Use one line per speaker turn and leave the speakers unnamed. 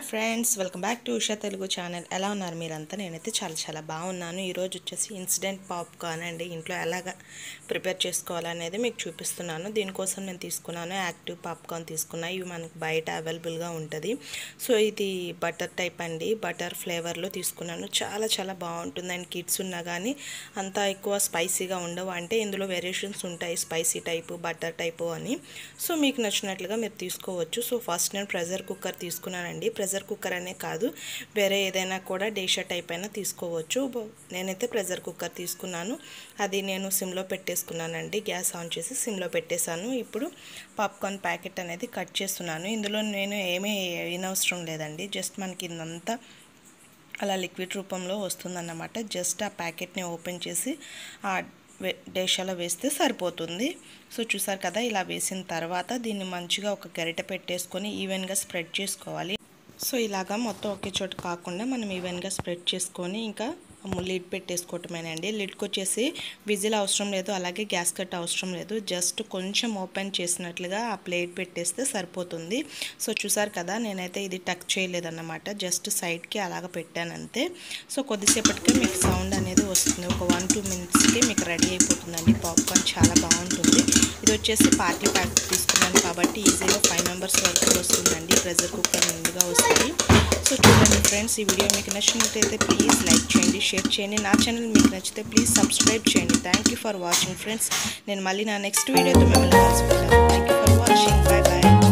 friends welcome back to Usha Telugu channel ఎలా ఉన్నారు మీరంతా నేనైతే చాలా చాలా బాగున్నాను ఈరోజు వచ్చేసి ఇన్సిడెంట్ పాప్కార్న్ అండి ఇంట్లో ఎలాగ ప్రిపేర్ చేసుకోవాలనేది మీకు చూపిస్తున్నాను దీనికోసం నేను తీసుకున్నాను యాక్టివ్ పాప్కార్న్ తీసుకున్నా ఇవి మనకి బయట అవైలబుల్గా ఉంటుంది సో ఇది బటర్ టైప్ అండి బటర్ ఫ్లేవర్లో తీసుకున్నాను చాలా చాలా బాగుంటుంది అండ్ కిడ్స్ ఉన్నా కానీ అంత ఎక్కువ స్పైసీగా ఉండవు అంటే ఇందులో వేరియేషన్స్ ఉంటాయి స్పైసీ టైపు బటర్ టైపు అని సో మీకు నచ్చినట్లుగా మీరు తీసుకోవచ్చు సో ఫస్ట్ నేను ప్రెషర్ కుక్కర్ తీసుకున్నానండి ప్రెషర్ కుక్కర్ అనే కాదు వేరే ఏదైనా కూడా డేషా టైప్ అయినా తీసుకోవచ్చు బ- నేనైతే ప్రెషర్ కుక్కర్ తీసుకున్నాను అది నేను సిమ్లో పెట్టేసుకున్నానండి గ్యాస్ ఆన్ చేసి సిమ్లో పెట్టేశాను ఇప్పుడు పాప్కార్న్ ప్యాకెట్ అనేది కట్ చేస్తున్నాను ఇందులో నేను ఏమీ వేయనవసరం లేదండి జస్ట్ మనకి ఇదంతా అలా లిక్విడ్ రూపంలో వస్తుందన్నమాట జస్ట్ ఆ ప్యాకెట్ని ఓపెన్ చేసి ఆ వే- డేషాలో వేస్తే సరిపోతుంది సో చూసారు కదా ఇలా వేసిన తర్వాత దీన్ని మంచిగా ఒక గరిటె పెట్టేసుకొని ఈవెన్గా స్ప్రెడ్ చేసుకోవాలి సో ఇలాగా మొత్తం ఒకే చోట కాకుండా మనం ఈవెన్గా స్ప్రెడ్ చేసుకొని ఇంకా లిడ్ పెట్టేసుకోవటమేనండి లిడ్కి వచ్చేసి విజిల్ అవసరం లేదు అలాగే గ్యాస్ కట్ అవసరం లేదు జస్ట్ కొంచెం ఓపెన్ చేసినట్లుగా ఆ ప్లేట్ పెట్టేస్తే సరిపోతుంది సో చూసారు కదా నేనైతే ఇది టక్ చేయలేదన్నమాట జస్ట్ సైడ్కి అలాగ పెట్టాను అంతే సో కొద్దిసేపటికే మీకు సౌండ్ అనేది వస్తుంది ఒక వన్ టూ మినిట్స్కి మీకు రెడీ అయిపోతుందండి పాప్కార్న్ చాలా బాగుంటుంది ఇది వచ్చేసి పార్టీ ప్యాక్ తీసుకున్నాను కాబట్టి ఈజీగా ఫైవ్ మెంబర్స్ వరకు వస్తుందండి ప్రెషర్ కుక్కర్ ముందుగా వస్తుంది సో చూడండి ఫ్రెండ్స్ ఈ వీడియో మీకు నచ్చినట్లయితే ప్లీజ్ లైక్ చేయండి షేర్ చేయండి నా ఛానల్ మీకు నచ్చితే ప్లీజ్ సబ్స్క్రైబ్ చేయండి thank you for watching friends నేను మళ్ళీ నా నెక్స్ట్ వీడియోతో మిమ్మల్ని కలుసుకుంటాను thank you for watching bye bye